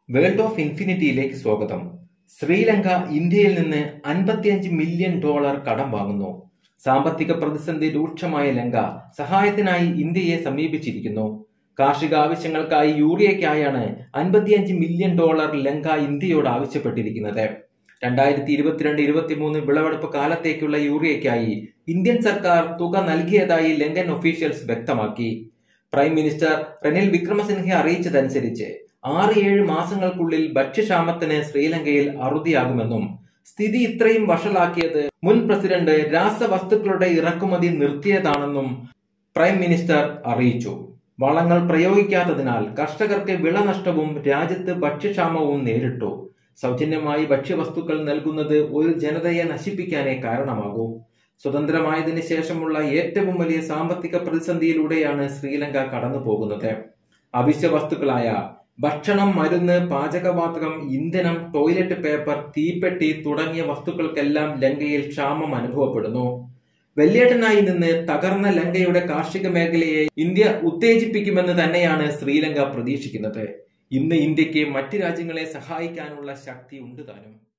world of ഇൻഫിനിറ്റിയിലേക്ക് സ്വാഗതം ശ്രീലങ്ക ഇന്ത്യയിൽ നിന്ന് അൻപത്തിയഞ്ച് മില്യൺ ഡോളർ കടം വാങ്ങുന്നു സാമ്പത്തിക പ്രതിസന്ധി രൂക്ഷമായ ലങ്ക സഹായത്തിനായി ഇന്ത്യയെ സമീപിച്ചിരിക്കുന്നു കാർഷിക ആവശ്യങ്ങൾക്കായി യൂറിയയ്ക്കായാണ് അൻപത്തിയഞ്ച് മില്യൺ ഡോളർ ലങ്ക ഇന്ത്യയോട് ആവശ്യപ്പെട്ടിരിക്കുന്നത് രണ്ടായിരത്തി ഇരുപത്തിരണ്ട് ഇരുപത്തിമൂന്ന് വിളവെടുപ്പ് കാലത്തേക്കുള്ള യൂറിയയ്ക്കായി ഇന്ത്യൻ സർക്കാർ തുക നൽകിയതായി ലങ്കൻ ഒഫീഷ്യൽസ് വ്യക്തമാക്കി പ്രൈം മിനിസ്റ്റർ റെനിൽ വിക്രമസിംഹെ അറിയിച്ചതനുസരിച്ച് ആറ് ഏഴ് മാസങ്ങൾക്കുള്ളിൽ ഭക്ഷ്യക്ഷാമത്തിന് ശ്രീലങ്കയിൽ അറുതിയാകുമെന്നും സ്ഥിതി ഇത്രയും വഷളാക്കിയത് മുൻ പ്രസിഡന്റ് രാസവസ്തുക്കളുടെ ഇറക്കുമതി നിർത്തിയതാണെന്നും പ്രൈം മിനിസ്റ്റർ അറിയിച്ചു വളങ്ങൾ പ്രയോഗിക്കാത്തതിനാൽ കർഷകർക്ക് വിളനഷ്ടവും രാജ്യത്ത് ഭക്ഷ്യക്ഷാമവും നേരിട്ടു സൗജന്യമായി ഭക്ഷ്യവസ്തുക്കൾ നൽകുന്നത് ഒരു ജനതയെ നശിപ്പിക്കാനേ കാരണമാകൂ സ്വതന്ത്രമായതിനു ശേഷമുള്ള ഏറ്റവും വലിയ സാമ്പത്തിക പ്രതിസന്ധിയിലൂടെയാണ് ശ്രീലങ്ക കടന്നു പോകുന്നത് അവശ്യ വസ്തുക്കളായ ഭക്ഷണം മരുന്ന് പാചകപാത്രം ഇന്ധനം ടോയ്ലറ്റ് പേപ്പർ തീപ്പെട്ടി തുടങ്ങിയ വസ്തുക്കൾക്കെല്ലാം ലങ്കയിൽ ക്ഷാമം അനുഭവപ്പെടുന്നു വെള്ളിയേട്ടനായി നിന്ന് തകർന്ന ലങ്കയുടെ കാർഷിക മേഖലയെ ഇന്ത്യ ഉത്തേജിപ്പിക്കുമെന്ന് തന്നെയാണ് ശ്രീലങ്ക പ്രതീക്ഷിക്കുന്നത് ഇന്ന് ഇന്ത്യക്ക് മറ്റ് രാജ്യങ്ങളെ സഹായിക്കാനുള്ള ശക്തി ഉണ്ട് താനും